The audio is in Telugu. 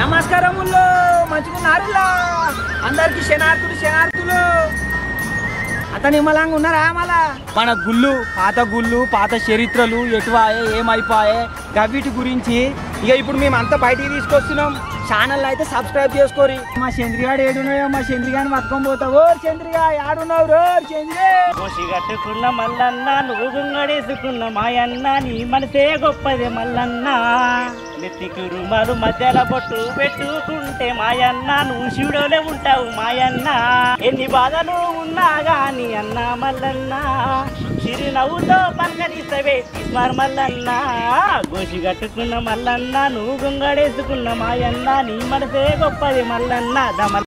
నమస్కారములు మంచుకున్నారులా అందరికి శనార్థులు శనార్థులు అంత నిమ్మలంగా ఉన్నారా మళ్ళా మన గుళ్ళు పాత గుళ్ళు పాత చరిత్రలు ఎటువాయే ఏమైపోయే గవిటి గురించి ఇక ఇప్పుడు మేము అంతా బయటికి తీసుకొస్తున్నాం ఛానల్ అయితే సబ్స్క్రైబ్ చేసుకోరి మా చంద్రిగాడు ఏడున్నాయో మా చంద్రిగాని పట్టుకొని పోతావు ఓ చంద్రిగా ఆడున్నావు రో చంద్రి కోసి కట్టుకున్న మల్లన్న నువ్వు గుంగడేసుకున్న మాయన్న నీ మనసే గొప్పది మల్లన్న నెత్తికి రుమాలు మధ్యల బొట్టు పెట్టుకుంటే మాయన్న నువ్వు శివుడోలే ఉంటావు మాయన్న ఎన్ని బాధలు ఉన్నా గాని అన్న మల్లన్న చిరునవ్వుతో పలకరిస్తవే ఇస్మార్ మల్లన్న గోసి కట్టుకున్న మల్లన్న నువ్వు గుంగడేసుకున్న మాయన్న నీ మనసే గొప్పది మల్లన్న దమ